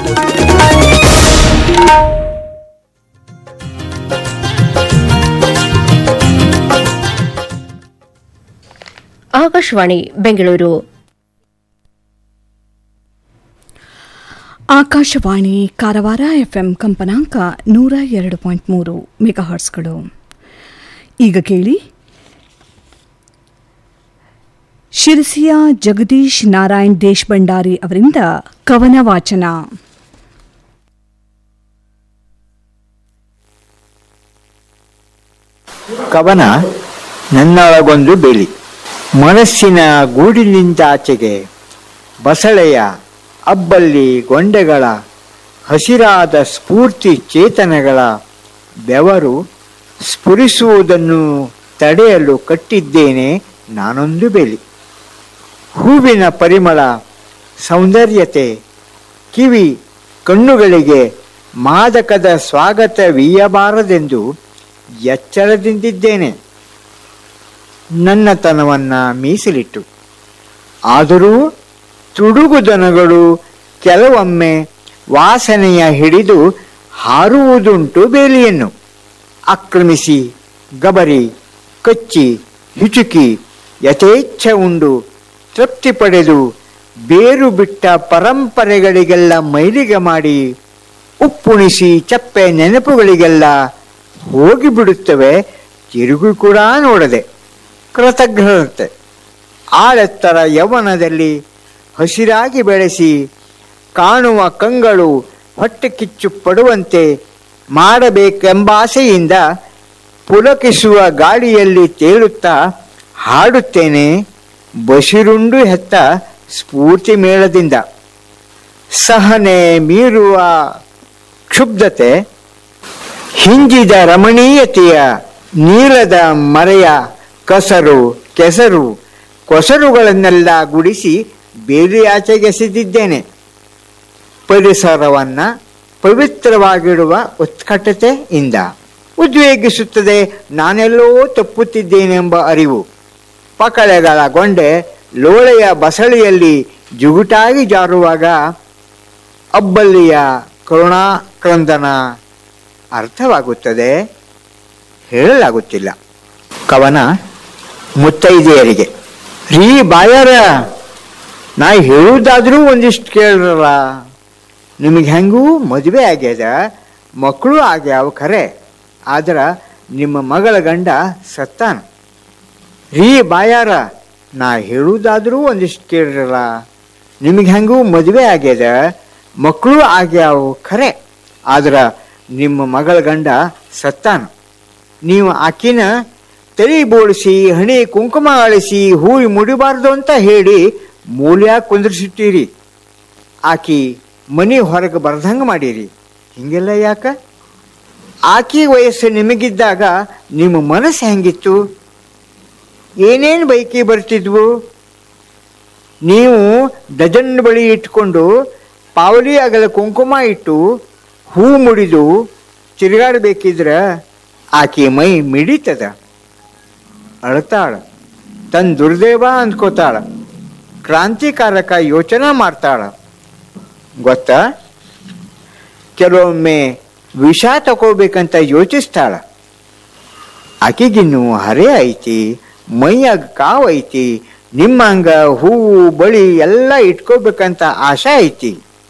Akashvani Bengaluru Akashvani Karwar FM ಕಂಪನಾಂಕ ನೂರ ಎರಡು ಪಾಯಿಂಟ್ ಮೂರು ಮೆಗಾಹರ್ಟ್ಸ್ಗಳು ಈಗ ಕೇಳಿ ಶಿರಸಿಯ ಜಗದೀಶ್ ನಾರಾಯಣ್ ದೇಶಭಂಡಾರಿ ಅವರಿಂದ ಕವನ ವಾಚನ ಕವನ ನನ್ನೊಳಗೊಂದು ಬೆಳಿ ಮನಸ್ಸಿನ ಗೂಡಿನಿಂದಾಚೆಗೆ ಬಸಳೆಯ ಅಬ್ಬಲ್ಲಿ ಗೊಂಡೆಗಳ ಹಸಿರಾದ ಸ್ಫೂರ್ತಿ ಚೇತನಗಳ ಬೆವರು ಸ್ಫುರಿಸುವುದನ್ನು ತಡೆಯಲು ಕಟ್ಟಿದ್ದೇನೆ ನಾನೊಂದು ಬೆಲಿ ಹೂವಿನ ಪರಿಮಳ ಸೌಂದರ್ಯತೆ ಕಿವಿ ಕಣ್ಣುಗಳಿಗೆ ಮಾದಕದ ಸ್ವಾಗತವೀಯಬಾರದೆಂದು ಎಚ್ಚರದಿಂದಿದ್ದೇನೆ ನನ್ನತನವನ್ನು ಮೀಸಲಿಟ್ಟು ಆದರೂ ತುಡುಗುದನಗಳು ಕೆಲವೊಮ್ಮೆ ವಾಸನೆಯ ಹಿಡಿದು ಹಾರುವುದುಂಟು ಬೇಲಿಯನ್ನು ಆಕ್ರಮಿಸಿ ಗಬರಿ ಕಚ್ಚಿ ಹಿಚುಕಿ ಯಥೇಚ್ಛ ಉಂಡು ತೃಪ್ತಿ ಪಡೆದು ಬೇರು ಬಿಟ್ಟ ಪರಂಪರೆಗಳಿಗೆಲ್ಲ ಮೈಲಿಗೆ ಮಾಡಿ ಉಪ್ಪುಣಿಸಿ ಚಪ್ಪೆ ನೆನಪುಗಳಿಗೆಲ್ಲ ಹೋಗಿಬಿಡುತ್ತವೆ ತಿರುಗಿ ಕೂಡ ನೋಡದೆ ಕೃತಜ್ಞತೆ ಆಳೆತ್ತರ ಯೌವನದಲ್ಲಿ ಹಸಿರಾಗಿ ಬೆಳೆಸಿ ಕಾಣುವ ಕಂಗಳು ಹೊಟ್ಟೆ ಕಿಚ್ಚು ಪಡುವಂತೆ ಮಾಡಬೇಕೆಂಬಾಸೆಯಿಂದ ಪುಲಕಿಸುವ ಗಾಳಿಯಲ್ಲಿ ತೇಲುತ್ತಾ ಹಾಡುತ್ತೇನೆ ಬಸಿರುಂಡು ಹೆತ್ತ ಸ್ಫೂರ್ತಿ ಮೇಳದಿಂದ ಸಹನೆ ಮೀರುವ ಕ್ಷುಬ್ಧತೆ ಹಿಂಜಿದ ರಮಣೀಯತೆಯ ನೀಲದ ಮರೆಯ ಕಸರು ಕೆಸರು ಕೊಸರುಗಳನ್ನೆಲ್ಲ ಗುಡಿಸಿ ಬೇಲಿಯಾಚೆಗೆಸೆದಿದ್ದೇನೆ ಪರಿಸರವನ್ನ ಪವಿತ್ರವಾಗಿಡುವ ಉತ್ಕಟತೆಯಿಂದ ಉದ್ವೇಗಿಸುತ್ತದೆ ನಾನೆಲ್ಲೋ ತಪ್ಪುತ್ತಿದ್ದೇನೆಂಬ ಅರಿವು ಪಕಳೆಗಳ ಗೊಂಡೆ ಲೋಳೆಯ ಬಸಳಿಯಲ್ಲಿ ಜುಗುಟಾಗಿ ಜಾರುವಾಗ ಅಬ್ಬಲ್ಲಿಯ ಕರುಣಾಕ್ರಂದನ ಅರ್ಥವಾಗುತ್ತದೆ ಹೇಳಲಾಗುತ್ತಿಲ್ಲ ಕವನ ಮುತ್ತೈದೆಯರಿಗೆ ರೀ ಬಾಯಾರ ನಾ ಹೇಳುವುದಾದ್ರೂ ಒಂದಿಷ್ಟು ಕೇಳ್ರಲ್ಲ ನಿಮಗೆ ಹೆಂಗೂ ಮದುವೆ ಆಗ್ಯದ ಮಕ್ಕಳು ಆಗ್ಯಾವ ಖರೆ ಆದ್ರೆ ನಿಮ್ಮ ಮಗಳ ಗಂಡ ಸತ್ತಾನ ರೀ ಬಾಯಾರ ನಾ ಹೇಳುವುದಾದ್ರೂ ಒಂದಿಷ್ಟು ಕೇಳ್ರಲ್ಲ ನಿಮಗೆ ಹೆಂಗೂ ಮದುವೆ ಆಗ್ಯದ ಮಕ್ಕಳು ಆಗ್ಯಾವ ಖರೆ ಆದ್ರೆ ನಿಮ್ಮ ಮಗಳ ಗಂಡ ಸತ್ತಾನ ನೀವು ಆಕಿನ ತಲೆ ಬೋಳಿಸಿ ಹಣಿ ಕುಂಕುಮ ಅಳಿಸಿ ಹೂವಿ ಮುಡಿಬಾರ್ದು ಅಂತ ಹೇಳಿ ಮೂಲ್ಯ ಕುಂದ್ರಿಸಿಟ್ಟಿರಿ ಆಕಿ ಮನಿ ಹೊರಗೆ ಬರ್ದಂಗೆ ಮಾಡಿರಿ ಹಿಂಗೆಲ್ಲ ಯಾಕ ಆಕಿ ವಯಸ್ಸು ನಿಮಗಿದ್ದಾಗ ನಿಮ್ಮ ಮನಸ್ಸು ಹೆಂಗಿತ್ತು ಏನೇನು ಬೈಕಿ ಬರ್ತಿದ್ವು ನೀವು ಡಜನ್ ಬಳಿ ಇಟ್ಕೊಂಡು ಪಾವಲಿ ಅಗಲ ಕುಂಕುಮ ಇಟ್ಟು ಹೂ ಮುಡಿದು ತಿರುಗಾಡಬೇಕಿದ್ರೆ ಆಕೆ ಮೈ ಮಿಡಿತದ ಅಳ್ತಾಳ ತನ್ನ ದುರ್ದೇವ ಅಂದ್ಕೋತಾಳ ಕ್ರಾಂತಿಕಾರಕ ಯೋಚನೆ ಮಾಡ್ತಾಳ ಗೊತ್ತಾ ಕೆಲವೊಮ್ಮೆ ವಿಷ ತಗೋಬೇಕಂತ ಯೋಚಿಸ್ತಾಳ ಆಕೆಗಿನ್ನು ಹರೆ ಐತಿ ಮೈಯಾಗ ಕಾವು ಐತಿ ನಿಮ್ಮಂಗ ಹೂವು ಬಳಿ ಎಲ್ಲ ಇಟ್ಕೋಬೇಕಂತ ಆಶೆ ಐತಿ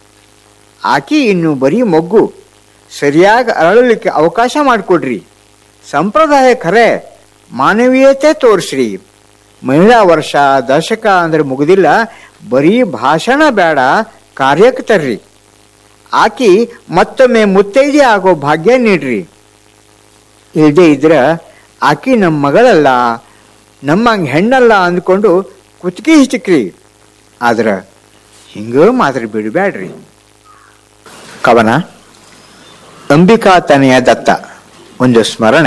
ಆಕಿ ಇನ್ನು ಬರೀ ಮೊಗ್ಗು ಸರಿಯಾಗಿ ಅರಳಲಿಕ್ಕೆ ಅವಕಾಶ ಮಾಡಿಕೊಡ್ರಿ ಸಂಪ್ರದಾಯ ಖರೆ ಮಾನವೀಯತೆ ತೋರಿಸ್ರಿ ಮಹಿಳಾ ವರ್ಷ ದಶಕ ಅಂದ್ರೆ ಮುಗುದಿಲ್ಲ ಬರೀ ಭಾಷಣ ಬೇಡ ಕಾರ್ಯಕ್ಕೆ ತರ್ರಿ ಆಕಿ ಮತ್ತೊಮ್ಮೆ ಮುತ್ತೈದೆ ಆಗೋ ಭಾಗ್ಯ ನೀಡ್ರಿ ಇಲ್ಲದೆ ಇದ್ರ ಆಕಿ ನಮ್ಮ ಮಗಳಲ್ಲ ನಮ್ಮಂಗೆ ಹೆಣ್ಣಲ್ಲ ಅಂದ್ಕೊಂಡು ಕುತ್ತಿಗೆ ಹಿಚಕ್ರಿ ಆದ್ರೆ ಹಿಂಗ ಮಾತ್ರ ಬಿಡಬೇಡ್ರಿ ಕವನ ಅಂಬಿಕಾ ತನೆಯ ದತ್ತ ಒಂದು ಸ್ಮರಣೆ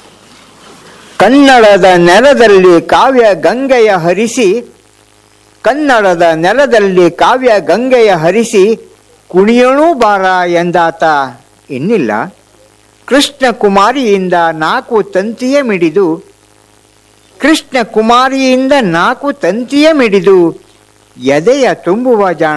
ಕನ್ನಡದ ನೆಲದಲ್ಲಿ ಕಾವ್ಯ ಗಂಗೆಯ ಹರಿಸಿ ಕನ್ನಡದ ನೆಲದಲ್ಲಿ ಕಾವ್ಯ ಗಂಗೆಯ ಹರಿಸಿ ಕುಣಿಯಣೂ ಬಾರ ಎಂದಾತ ಇನ್ನಿಲ್ಲ ಕೃಷ್ಣ ಕುಮಾರಿಯಿಂದ ನಾಲ್ಕು ತಂತಿಯ ಮಿಡಿದು ಕೃಷ್ಣ ಕುಮಾರಿಯಿಂದ ನಾಲ್ಕು ತಂತಿಯ ಮಿಡಿದು ಎದೆಯ ತುಂಬುವ ಜಾಣ